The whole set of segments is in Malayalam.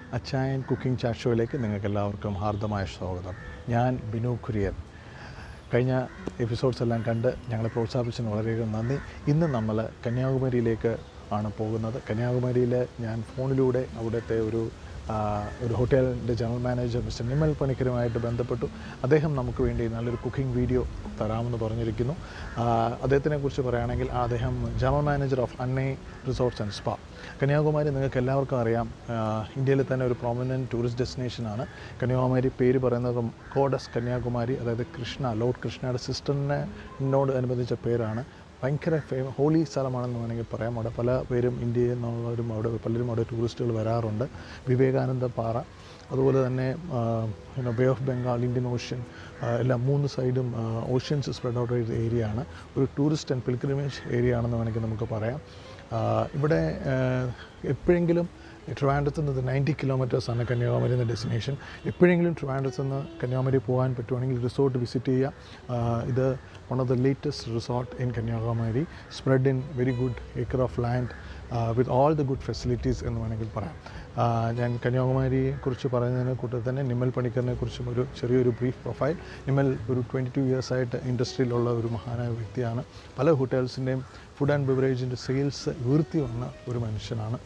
അച്ചായൻ കുക്കിംഗ് ചാറ്റ് ഷോയിലേക്ക് നിങ്ങൾക്ക് എല്ലാവർക്കും ഹാർദമായ സ്വാഗതം ഞാൻ ബിനു കുര്യൻ കഴിഞ്ഞ എപ്പിസോഡ്സ് എല്ലാം കണ്ട് ഞങ്ങളെ പ്രോത്സാഹിപ്പിച്ചതിന് വളരെയധികം നന്ദി ഇന്ന് നമ്മൾ കന്യാകുമാരിയിലേക്ക് ആണ് പോകുന്നത് കന്യാകുമാരിയിൽ ഞാൻ ഫോണിലൂടെ അവിടുത്തെ ഒരു ആ, ഒരു ഹോട്ടലിൻ്റെ ജനറൽ മാനേജർ മിസ്റ്റർ നിമൽ പണിക്കരുമായിട്ട് ബന്ധപ്പെട്ടു അദ്ദേഹം നമുക്ക് വേണ്ടി നല്ലൊരു കുക്കിംഗ് വീഡിയോ തരാമെന്ന് പറഞ്ഞിരിക്കുന്നു ആ, അദ്ദേഹത്തിനെ കുറിച്ച് പറയുകയാണെങ്കിൽ അദ്ദേഹം general manager of Annai resorts and spa Kanyakumari നിങ്ങൾക്ക് എല്ലാവർക്കും അറിയാം ആ, ഇന്ത്യയിൽ തന്നെ ഒരു പ്രോമിനൻറ്റ് ടൂറിസ്റ്റ് ഡെസ്റ്റിനേഷനാണ് കന്യാകുമാരി പേര് പറയുന്നത് കോഡസ് കന്യാകുമാരി അതായത് കൃഷ്ണ ലോർഡ് കൃഷ്ണയുടെ സിസ്റ്ററിനോട് അനുബന്ധിച്ച പേരാണ് ഭയങ്കര ഫേമ ഹോളി സ്ഥലമാണെന്ന് വേണമെങ്കിൽ പറയാം അവിടെ പല പേരും ഇന്ത്യയിൽ നിന്നുള്ളവരും അവിടെ പലരും അവിടെ ടൂറിസ്റ്റുകൾ വരാറുണ്ട് വിവേകാനന്ദ പാറ അതുപോലെ തന്നെ പിന്നെ bay of Bengal Indian ocean ആ, എല്ലാം മൂന്ന് സൈഡും ഓഷ്യൻസ് സ്പ്രെഡ് ഔട്ട് ചെയ്ത ഏരിയ ആണ് ഒരു ടൂറിസ്റ്റ് ആൻഡ് പിൽഗ്രിമേജ് ഏരിയ ആണെന്ന് വേണമെങ്കിൽ നമുക്ക് പറയാം ആ, ഇവിടെ ആ, എപ്പോഴെങ്കിലും ട്രിവാൻഡ്രത്ത് നിന്ന് നയൻറ്റി കിലോമീറ്റേഴ്സാണ് കന്യാകുമാരി എന്ന ഡെസ്റ്റിനേഷൻ എപ്പോഴെങ്കിലും ട്രിവാൻഡ്രത്ത് നിന്ന് കന്യാകുമാരി പോകാൻ പറ്റുവാണെങ്കിൽ റിസോർട്ട് വിസിറ്റ് ചെയ്യുക ആ, ഇത് one of the latest resort in Kanyakumari spread in very good acre of land with all the good facilities എന്ന് വേണമെങ്കിൽ പറയാം ആ, ഞാൻ കന്യാകുമാരിയെ കുറിച്ച് പറയുന്നതിനെ കൂട്ടത്തിൽ തന്നെ നിമൽ പണിക്കറിനെ കുറിച്ചും ഒരു ചെറിയൊരു ബ്രീഫ് പ്രൊഫൈൽ നിമൽ ഒരു ട്വൻറ്റി ടു ഇയേഴ്സായിട്ട് ഇൻഡസ്ട്രിയിലുള്ള ഒരു മഹാനായ വ്യക്തിയാണ് പല ഹോട്ടൽസിൻ്റെയും ഫുഡ് ആൻഡ് ബിവറേജിൻ്റെ സെയിൽസ് ഉയർത്തി വന്ന ഒരു മനുഷ്യനാണ്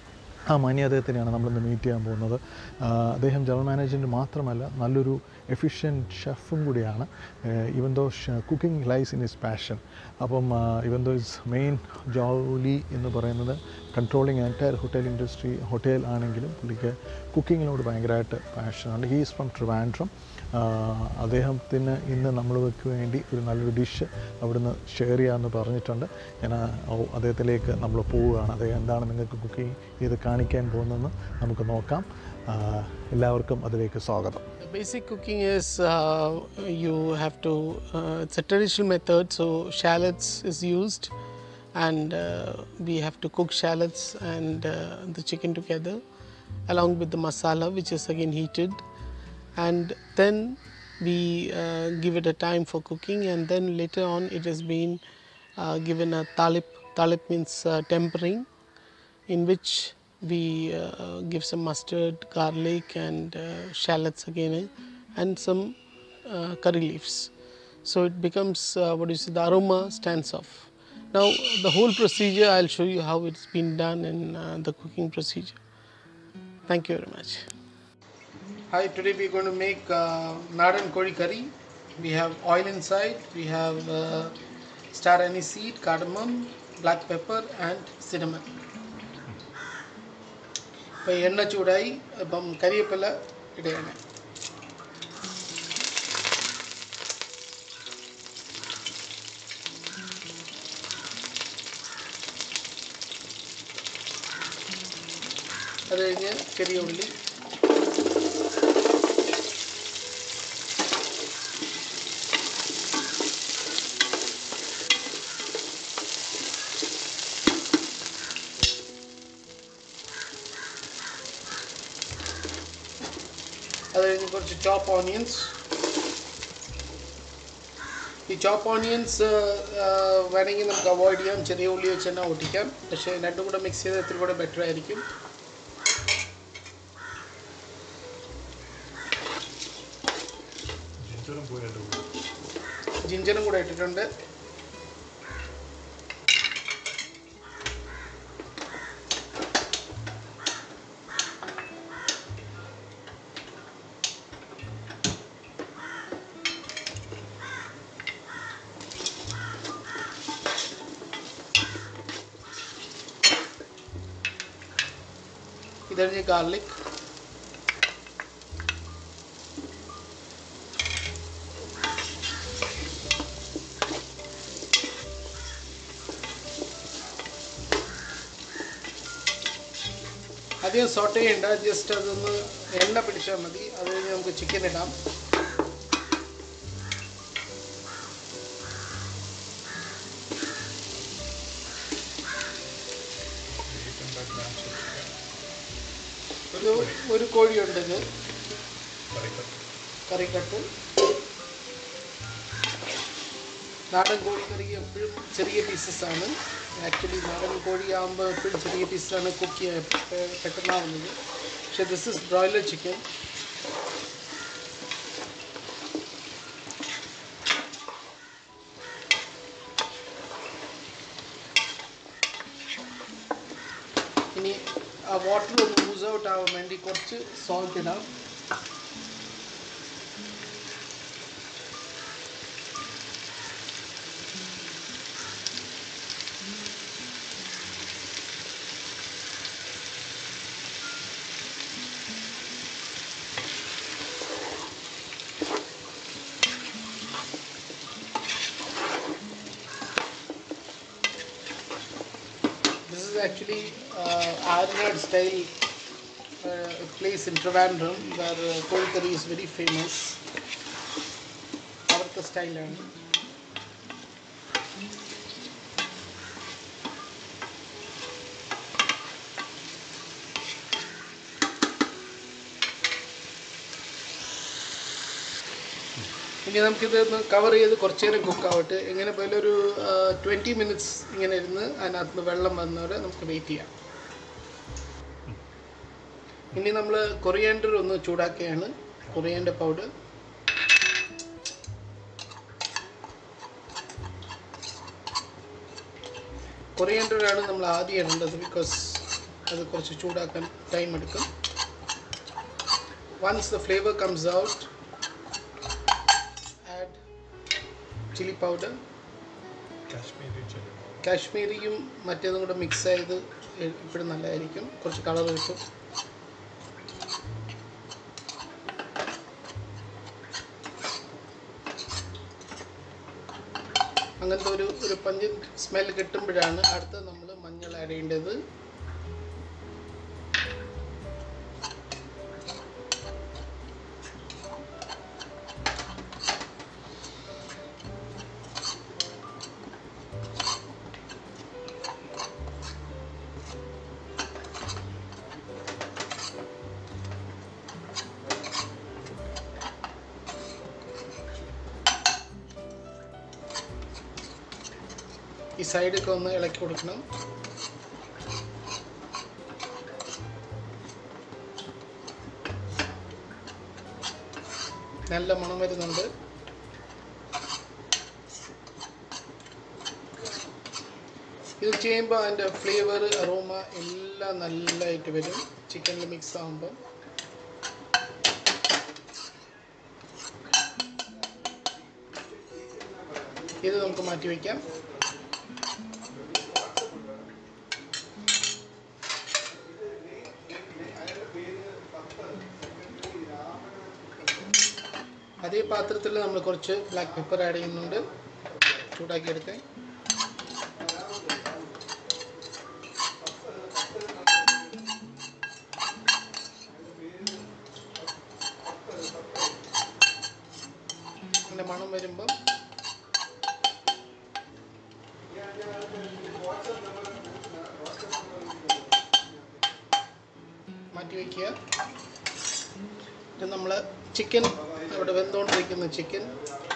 ആ മാന്യ അദ്ദേഹത്തിനെയാണ് നമ്മളിന്ന് മീറ്റ് ചെയ്യാൻ പോകുന്നത് ആ, അദ്ദേഹം ജനറൽ മാനേജറിൻ്റെ മാത്രമല്ല നല്ലൊരു എഫിഷ്യൻറ്റ് ഷെഫും കൂടിയാണ് even though cooking lies in his passion അപ്പം ഇവൻ ദോ ഇസ് മെയിൻ ജോലി എന്ന് പറയുന്നത് controlling entire hotel industry hotel ആണെങ്കിലും പുള്ളിക്ക് കുക്കിങ്ങിനോട് ഭയങ്കരമായിട്ട് പാഷനുണ്ട് ഹീസ് ഫ്രം ട്രിവാൻഡ്രം ആഹ് അദ്ദേഹത്തിന് ഇന്ന് നമ്മൾക്ക് വേണ്ടി ഒരു നല്ലൊരു ഡിഷ് അവിടുന്ന് ഷെയർ ചെയ്യാമെന്ന് പറഞ്ഞിട്ടുണ്ട് ഞാൻ ആ- ഓ- അദ്ദേഹത്തിലേക്ക് നമ്മൾ പോവുകയാണ് അദ്ദേഹം എന്താണ് നിങ്ങൾക്ക് കുക്കിംഗ് ചെയ്ത് കാണിക്കാൻ പോകുന്നതെന്ന് നമുക്ക് നോക്കാം ആഹ് എല്ലാവർക്കും അതിലേക്ക് സ്വാഗതം Basic cooking is uh, you have to, uh, it's a traditional method, so shallots is used and uh, we have to cook shallots and uh, the chicken together along with the masala which is again heated and then we uh, give it a time for cooking and then later on it has been uh, given a talip. Talip means uh, tempering in which we uh, give some mustard, garlic, and uh, shallots again, eh, and some uh, curry leaves. So it becomes uh, what you say, the aroma stands off. Now, the whole procedure, I'll show you how it's been done in uh, the cooking procedure. Thank you very much. Hi, today we're going to make uh, Nadan Kori curry. We have oil inside, we have uh, star anise seed, cardamom, black pepper, and cinnamon. ഇപ്പോൾ എണ്ണ ചൂടായി ഇപ്പം കരിവേപ്പില ഇടുകയാണ് അത് കഴിഞ്ഞ് ചെറിയ ഉള്ളി അത് കഴിഞ്ഞ് കുറച്ച് ചോപ്പ് ഓണിയൻസ് ഈ ചോപ്പ് ഓണിയൻസ് വേണമെങ്കിൽ നമുക്ക് അവോയ്ഡ് ചെയ്യാം ചെറിയ ഉള്ളി വെച്ച് തന്നെ ഒട്ടിക്കാം പക്ഷേ രണ്ടും കൂടെ മിക്സ് ചെയ്ത് ഇത്തിരി കൂടെ ബെറ്റർ ആയിരിക്കും ജിഞ്ചറും കൂടെ ഇട്ടിട്ടുണ്ട് इधर ये गार्लिक അധികം സോട്ട് ചെയ്യണ്ട ജസ്റ്റ് അതൊന്ന് എണ്ണ പിടിച്ചാൽ മതി അത് കഴിഞ്ഞ് നമുക്ക് ചിക്കൻ ഇടാം ഒരു ഒരു കോഴിയുണ്ട് ഇത് കറിക്കട്ട് നാടൻ കോഴിക്കറി എപ്പോഴും ചെറിയ പീസസ് ആണ് ആക്ച്വലി നാടൻ കോഴി ആകുമ്പോൾ എപ്പോഴും ചെറിയ പീസാണ് കുക്ക് ചെയ്യാൻ പെ- പെട്ടെന്നാവുന്നത് So this is broiler chicken. ഇനി ആ വാട്ടർ ഒന്ന് ലൂസ് ഔട്ട് ആവാൻ വേണ്ടി കുറച്ച് സോൾട്ട് ഇടാം This is actually uh, Arnard style uh, place in Trivandrum where uh, cold curry is very famous. അവിടുത്തെ സ്റ്റൈലാണ് ഇനി നമുക്കിത് ഒന്ന് കവർ ചെയ്ത് കുറച്ച് നേരം കുക്ക് ആവട്ടെ എങ്ങനെ പോയാലും ഒരു ട്വൻറ്റി മിനിറ്റ്സ് ഇങ്ങനെ ഇരുന്ന് അതിനകത്ത് നിന്ന് വെള്ളം വന്നവരെ നമുക്ക് വെയിറ്റ് ചെയ്യാം ഇനി നമ്മൾ കൊറിയാൻഡർ ഒന്ന് ചൂടാക്കുകയാണ് കൊറിയാൻഡർ പൗഡർ കൊറിയാൻഡർ ആണ് നമ്മൾ ആദ്യം ഇടേണ്ടത് ബിക്കോസ് അത് കുറച്ച് ചൂടാക്കാൻ ടൈം എടുക്കും once the flavour comes out add chili powder കാശ്മീരിയും മറ്റേതും കൂടെ മിക്സ് ചെയ്ത് ഇപ്പോഴും നല്ലതായിരിക്കും കുറച്ച് കളർ കിട്ടും അങ്ങനത്തെ ഒരു ഒരു പഞ്ച് സ്മെൽ കിട്ടുമ്പോഴാണ് അടുത്ത് നമ്മൾ മഞ്ഞൾ ആഡ് ചെയ്യേണ്ടത് ഈ സൈഡൊക്കെ ഒന്ന് ഇളക്കി കൊടുക്കണം നല്ല മണം വരുന്നുണ്ട് ഇത് ചെയ്യുമ്പോൾ അതിൻ്റെ ഫ്ലേവർ അറോമ എല്ലാം നല്ലതായിട്ട് വരും ചിക്കനിൽ മിക്സ് ആകുമ്പോൾ ഇത് നമുക്ക് മാറ്റി വയ്ക്കാം അതേ പാത്രത്തിൽ നമ്മൾ കുറച്ച് ബ്ലാക്ക് പെപ്പർ ആഡ് ചെയ്യുന്നുണ്ട് ചൂടാക്കി എടുക്കാൻ അതിൻ്റെ മണം വരുമ്പം മാറ്റി വയ്ക്കുക ഇത് നമ്മൾ ചിക്കൻ ഇവിടെ വെന്തുകൊണ്ടിരിക്കുന്ന ചിക്കൻ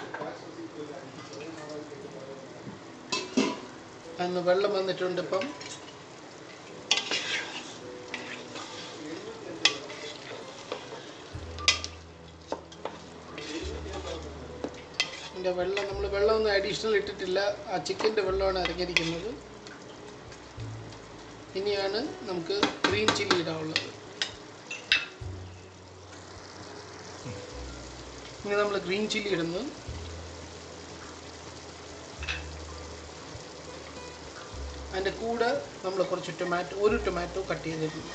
അന്ന് വെള്ളം വന്നിട്ടുണ്ട് ഇപ്പം ഇതിൻ്റെ വെള്ളം നമ്മൾ വെള്ളമൊന്നും അഡീഷണൽ ഇട്ടിട്ടില്ല ആ ചിക്കൻ്റെ വെള്ളമാണ് ഇറങ്ങിയിരിക്കുന്നത് ഇനിയാണ് നമുക്ക് ഗ്രീൻ ചില്ലി ഇടാനുള്ളത് ഇനി നമ്മൾ ഗ്രീൻ ചില്ലി ഇടുന്നു അതിൻ്റെ കൂടെ നമ്മൾ കുറച്ച് ടൊമാറ്റോ ഒരു ടൊമാറ്റോ കട്ട് ചെയ്തിട്ടുണ്ട്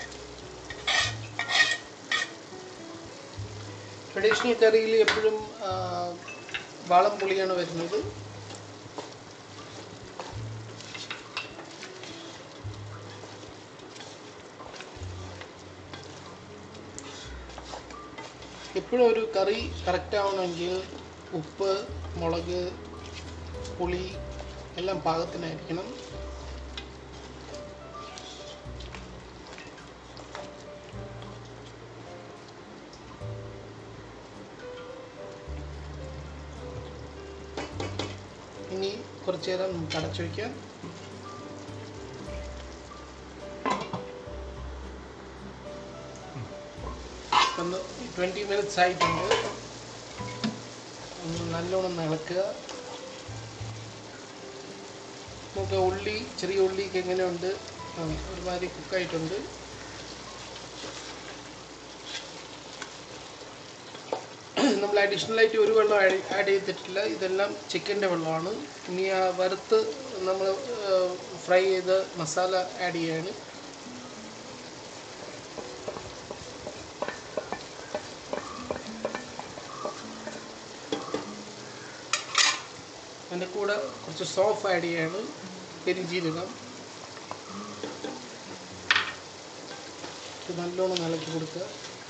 ട്രഡീഷണൽ കറിയിൽ എപ്പോഴും വാളം പുളിയാണ് വരുന്നത് എപ്പോഴും ഒരു കറി കറക്റ്റ് ആവണമെങ്കിൽ ഉപ്പ് മുളക് പുളി എല്ലാം പാകത്തിനായിരിക്കണം ഇനി കുറച്ച് നേരം നമുക്ക് അടച്ചു വയ്ക്കാം ഒന്ന് ട്വൻറ്റി മിനിറ്റ്സ് ആയിട്ടുണ്ട് ഒന്ന് നല്ലോണം ഇളക്കുക നമുക്ക് ഉള്ളി ചെറിയ ഉള്ളിക്ക് എങ്ങനെയുണ്ട് ആ, ഒരുമാതിരി കുക്കായിട്ടുണ്ട് നമ്മൾ അഡീഷണൽ ആയിട്ട് ഒരു വെള്ളം ആഡ് ആഡ് ചെയ്തിട്ടില്ല ഇതെല്ലാം ചിക്കൻ്റെ വെള്ളമാണ് ഇനി ആ വറുത്ത് നമ്മൾ ഫ്രൈ ചെയ്ത മസാല ആഡ് ചെയ്യാണ് അതിൻ്റെ കൂടെ കുറച്ച് സോഫ് ആഡ് ചെയ്യാണ് പെരിഞ്ചീരകം ഇത് നല്ലോണം ഇളക്കി കൊടുക്കുക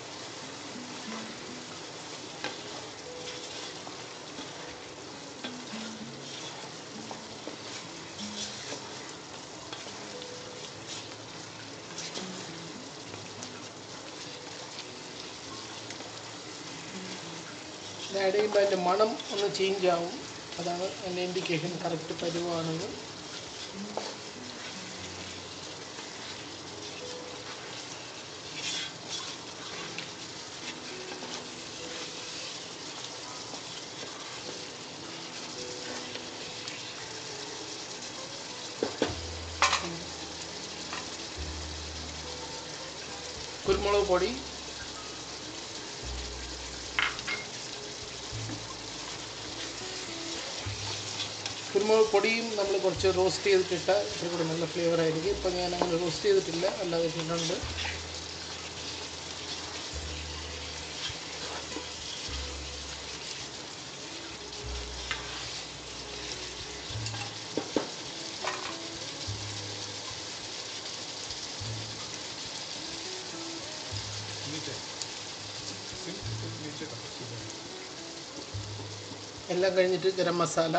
ഇത് ആഡ് ചെയ്യുമ്പോൾ അതിൻ്റെ മണം ഒന്ന് ചേഞ്ച് ആവും അതാണ് അതിൻ്റെ ഇൻഡിക്കേഷൻ കറക്റ്റ് പരുവാണെന്ന് കുരുമുളക് പൊടി കുരുമുളക് പൊടിയും നമ്മൾ കുറച്ച് റോസ്റ്റ് ചെയ്തിട്ടിട്ട ഇത്തിരി കൂടെ നല്ല ഫ്ലേവർ ആയിരിക്കും ഇപ്പം ഞാൻ അങ്ങനെ റോസ്റ്റ് ചെയ്തിട്ടില്ല അല്ലാതെ ഇട്ടിട്ടുണ്ട് എല്ലാം കഴിഞ്ഞിട്ട് ഗരം മസാല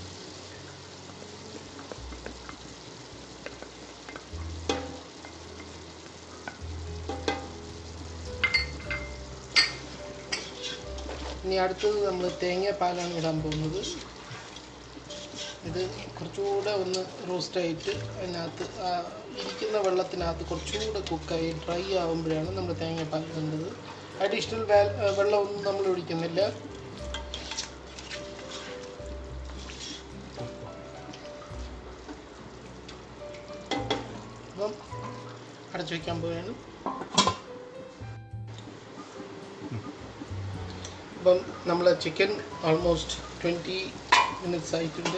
ഇനി അടുത്തത് നമ്മൾ തേങ്ങാപ്പാലാണ് ഇടാൻ പോകുന്നത് ഇത് കുറച്ചുകൂടെ ഒന്ന് റോസ്റ്റായിട്ട് അതിനകത്ത് ആ ഇരിക്കുന്ന വെള്ളത്തിനകത്ത് കുറച്ചുകൂടെ കുക്കായി ഡ്രൈ ആകുമ്പോഴാണ് നമ്മൾ തേങ്ങാപ്പാൽ ഇടേണ്ടത് അഡീഷണൽ വെള്ളമൊന്നും നമ്മൾ ഒഴിക്കുന്നില്ല അപ്പം അടച്ചു വയ്ക്കാൻ പോവുകയാണ് അപ്പം നമ്മൾ ചിക്കൻ ഓൾമോസ്റ്റ് ട്വൻറ്റി മിനിറ്റ്സ് ആയിട്ടുണ്ട്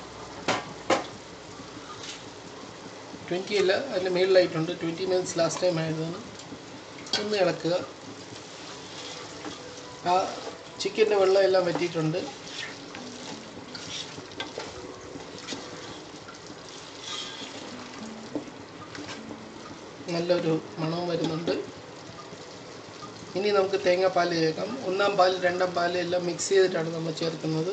ട്വൻറ്റി അല്ല അതിൻ്റെ മേളിലായിട്ടുണ്ട് ട്വൻറ്റി മിനിറ്റ്സ് ലാസ്റ്റ് ടൈം ആയതാണ് ഒന്ന് ഇളക്കുക ആ ചിക്കൻ്റെ വെള്ളം എല്ലാം വറ്റിയിട്ടുണ്ട് നല്ലൊരു മണവും വരുന്നുണ്ട് ഇനി നമുക്ക് തേങ്ങാപ്പാൽ ചേർക്കാം ഒന്നാം പാൽ രണ്ടാം പാൽ എല്ലാം മിക്സ് ചെയ്തിട്ടാണ് നമ്മൾ ചേർക്കുന്നത്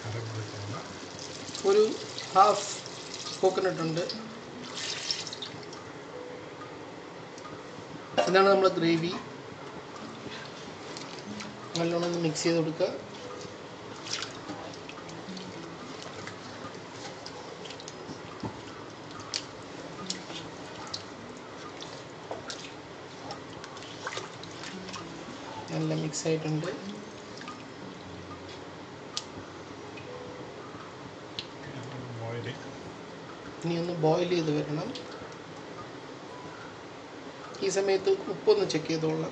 ഒരു ഹാഫ് കോക്കനട്ട് ഉണ്ട് ഇതാണ് നമ്മുടെ ഗ്രേവി നല്ലോണം ഒന്ന് മിക്സ് ചെയ്ത് കൊടുക്കുക നല്ല മിക്സ് ആയിട്ടുണ്ട് ഇനി ഒന്ന് ബോയിൽ ചെയ്ത് വരണം ഈ സമയത്ത് ഉപ്പൊന്ന് ചെക്ക് ചെയ്തോളാം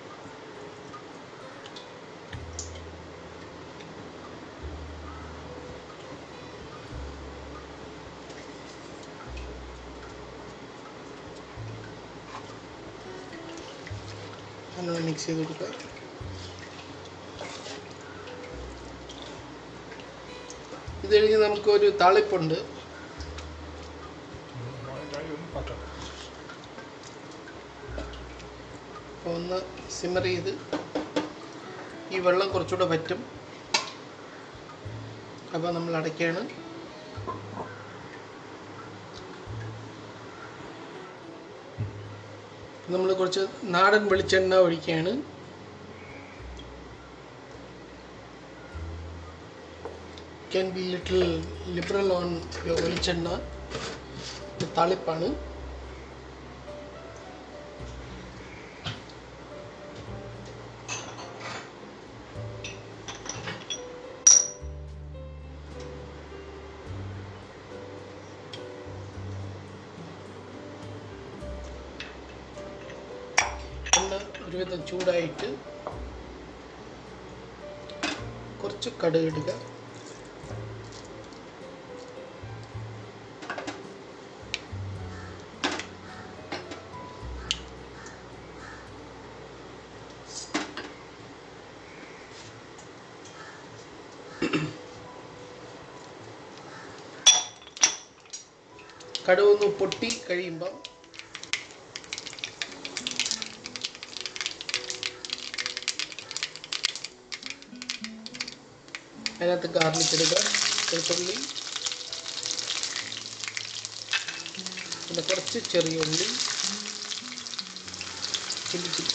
നല്ലോണം മിക്സ് ചെയ്ത് കൊടുക്കുക ഇത് കഴിഞ്ഞ് നമുക്കൊരു താളിപ്പുണ്ട് അപ്പോൾ ഒന്ന് സിമ്മർ ചെയ്ത് ഈ വെള്ളം കുറച്ചുകൂടെ പറ്റും അപ്പോൾ നമ്മൾ അടയ്ക്കുകയാണ് നമ്മൾ കുറച്ച് നാടൻ വെളിച്ചെണ്ണ ഒഴിക്കുകയാണ് can be little liberal on velichenna ഇത് താളിപ്പാണ് ഒരുവിധം ചൂടായിട്ട് കുറച്ച് കടുക് ഇടുക കടുക് ഒന്ന് പൊട്ടി കഴിയുമ്പം അതിനകത്ത് ഗാർലിക് ഇടുക വെളുത്തുള്ളി പിന്നെ കുറച്ച് ചെറിയ ഉള്ളി ചില്ലി ചില്ലി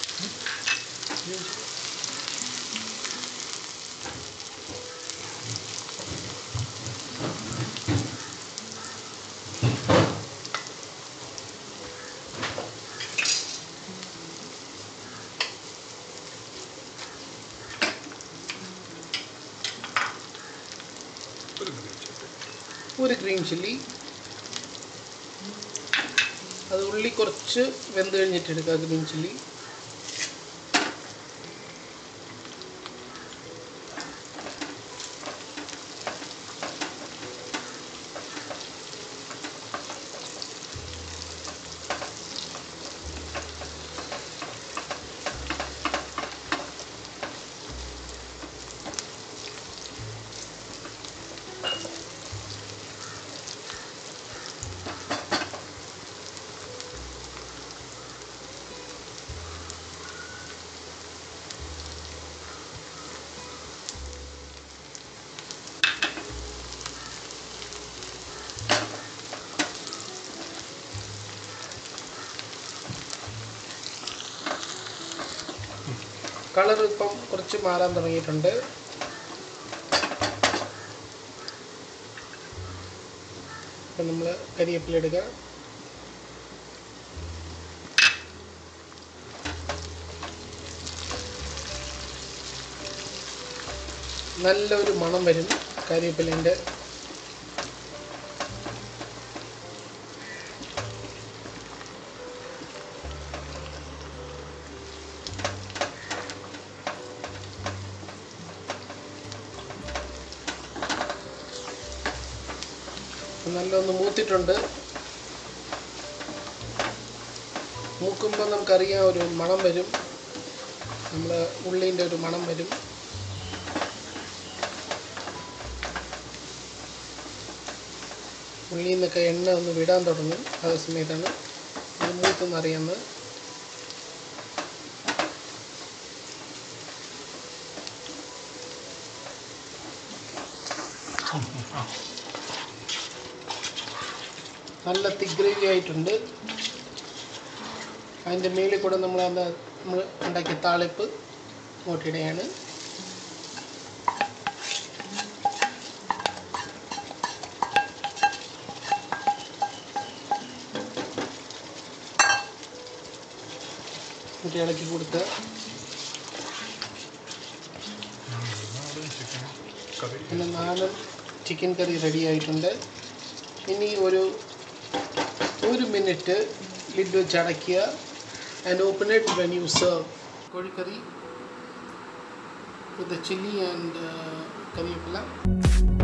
ഒരു ഗ്രീൻ ചില്ലി അത് ഉള്ളി കുറച്ച് വെന്ത് കഴിഞ്ഞിട്ട് എടുക്കുക ഗ്രീൻ ചില്ലി കളർ ഇപ്പം കുറച്ച് മാറാൻ തുടങ്ങിയിട്ടുണ്ട് ഇപ്പം നമ്മൾ കരിയേപ്പില ഇടുക നല്ലൊരു മണം വരും കരിവേപ്പിലേൻ്റെ നല്ലൊന്ന് മൂത്തിട്ടുണ്ട് മൂക്കുമ്പോൾ നമുക്കറിയാം ഒരു മണം വരും നമ്മൾ ഉള്ളീൻ്റെ ഒരു മണം വരും ഉള്ളിൽ നിന്നൊക്കെ എണ്ണ ഒന്ന് വിടാൻ തുടങ്ങും ആ സമയത്താണ് ഇത് മൂത്തെന്നറിയുന്നത് നല്ല തിക്ക് ഗ്രേവി ആയിട്ടുണ്ട് അതിൻ്റെ മേളിൽ കൂടെ നമ്മൾ അത് നമ്മൾ ഉണ്ടാക്കിയ താളിപ്പ് ഇങ്ങോട്ടിടുകയാണ് എന്നിട്ട് ഇളക്കി കൊടുക്കുക പിന്നെ നാടൻ ചിക്കൻ കറി റെഡി ആയിട്ടുണ്ട് ഇനി ഒരു ഒരു മിനിറ്റ് ലിഡ് വെച്ച് അടയ്ക്കുക and open it when you serve kozhikari with chilli and കറിവേപ്പില